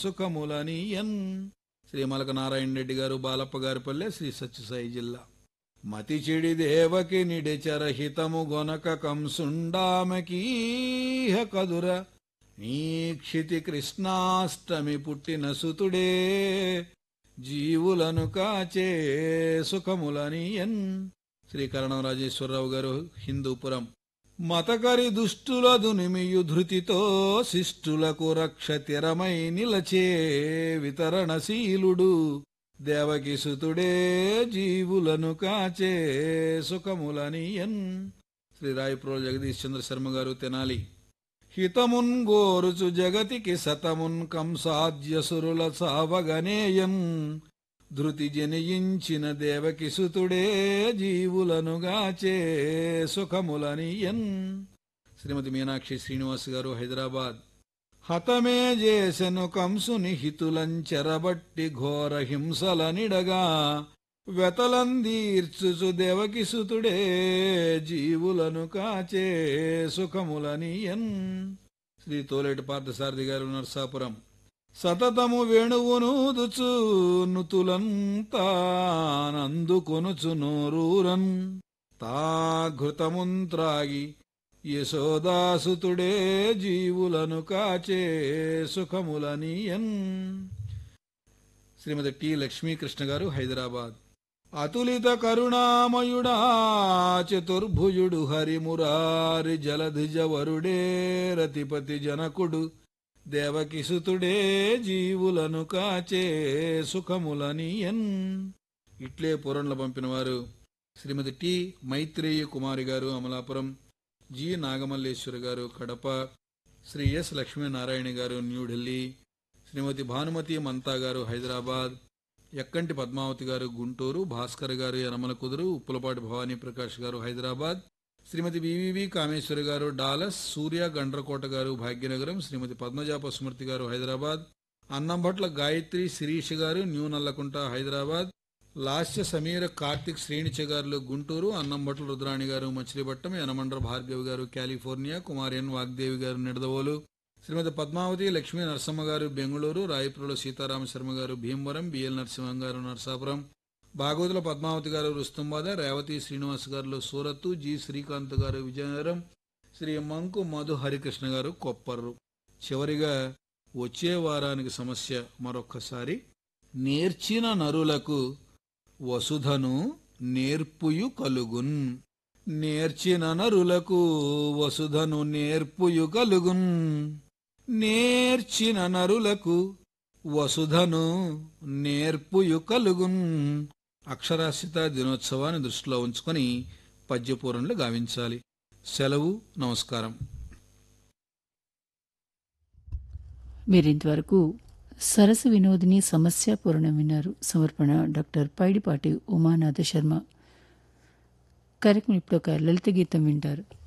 సుఖములనియన్ శ్రీ మలక నారాయణ రెడ్డి గారు బాలప్ప గారిపల్లె శ్రీ సత్యసాయి జిల్లా మతి చెడి దేవకి నిడిచర హితము గొనక కంసుండామకీహ కదుర నీక్షితి కృష్ణాష్టమి పుట్టిన సుతుడే జీవులను కాచే సుఖములనియన్ శ్రీ కరణం రాజేశ్వరరావు గారు హిందూపురం మతకరి దుష్టులదు నిమియు ధృతితో శిష్టులకు రక్ష తిరమై నిలచే వితరణశీలుడు దేవకి సుతుడే జీవులను కాచే సుఖములనియన్ శ్రీ రాయప్రో జగదీష్ చంద్ర శర్మ గారు తెనాలి హితమున్ గోరుచు జగతికి సతమున్ కంసాద్యసురుల సావగనేయం ధృతి జనియించిన దేవకి సుతుడే జీవులను గాచే సుఖములనియన్ శ్రీమతి మీనాక్షి శ్రీనివాస్ గారు హైదరాబాద్ హతమే చేసెను కంసుని హితులంచెరబట్టి ఘోర హింసల నిడగా వెతలందీర్చుచు దేవకి సుతుడే జీవులను కాచే సుఖములనియన్ శ్రీ తోలేటి పార్థసారథి గారు నర్సాపురం సతతము వేణువునూదుచు నుతులంతా నందుకొనుచు నోరూరన్ తా ఘృతముంత్రాగి యశోదాసుతుడే జీవులను కాచే సుఖములనియన్ శ్రీమతి టి లక్ష్మీకృష్ణ గారు హైదరాబాద్ అతులిత కరుణామయుడా చతుర్భుజుడు హరిమురారి జలధిజ వరుడే రతిపతి జనకుడు దేవకిసుతుడే జీవులను కాచే సుఖములనియన్ ఇట్లే పురంలో పంపిన వారు శ్రీమతి టి మైత్రేయ కుమారి గారు అమలాపురం జి నాగమల్లేశ్వర గారు కడప శ్రీ ఎస్ లక్ష్మీనారాయణ గారు న్యూఢిల్లీ శ్రీమతి భానుమతి మంతా గారు హైదరాబాద్ ఎక్కంటి పద్మావతి గారు గుంటూరు భాస్కర్ గారు యనమల కుదురు ఉప్పులపాటి భవానీ ప్రకాష్ గారు హైదరాబాద్ శ్రీమతి బివివి కామేశ్వరి గారు డాలస్ సూర్య గండ్రకోట గారు భాగ్యనగరం శ్రీమతి పద్మజా పసుమర్తి గారు హైదరాబాద్ అన్నంభట్ల గాయత్రి శిరీష్ గారు న్యూ నల్లకుంట హైదరాబాద్ లాస్య సమీర కార్తిక్ శ్రేణిచ గారు గుంటూరు అన్నంభట్ల రుద్రాణి గారు మచిలీపట్నం యనమండ్ర భార్గవి గారు కాలిఫోర్నియా కుమారియన్ వాగ్దేవి గారు నిడదవోలు శ్రీమతి పద్మావతి లక్ష్మీ నరసమ్మ గారు బెంగళూరు రాయపురంలో సీతారామ శర్మ గారు భీమవరం బిఎల్ నరసింహం గారు నరసాపురం భాగవతుల పద్మావతి గారు రుస్తుంబాద రేవతి శ్రీనివాస్ గారు సూరత్తు జి శ్రీకాంత్ గారు విజయనగరం శ్రీ మంకు మధు హరికృష్ణ గారు కొప్పర్రు చివరిగా వచ్చే వారానికి సమస్య మరొక్కసారి నేర్చిన నరులకు వసుధను నేర్పుయు కలుగున్ నేర్చిన నరులకు వసుధను నేర్పుయు కలుగున్ నేర్చిన నరులకు వసుధను నేర్పుయు కలుగున్ అక్షరాస్యత దినోత్సవాన్ని దృష్టిలో ఉంచుకొని పద్యపూరణలు గావించాలి సెలవు నమస్కారం మీరింతవరకు సరస వినోదిని సమస్య పూరణం విన్నారు సమర్పణ డాక్టర్ పైడిపాటి ఉమానాథ శర్మ కార్యక్రమం ఇప్పుడు ఒక లలిత గీతం వింటారు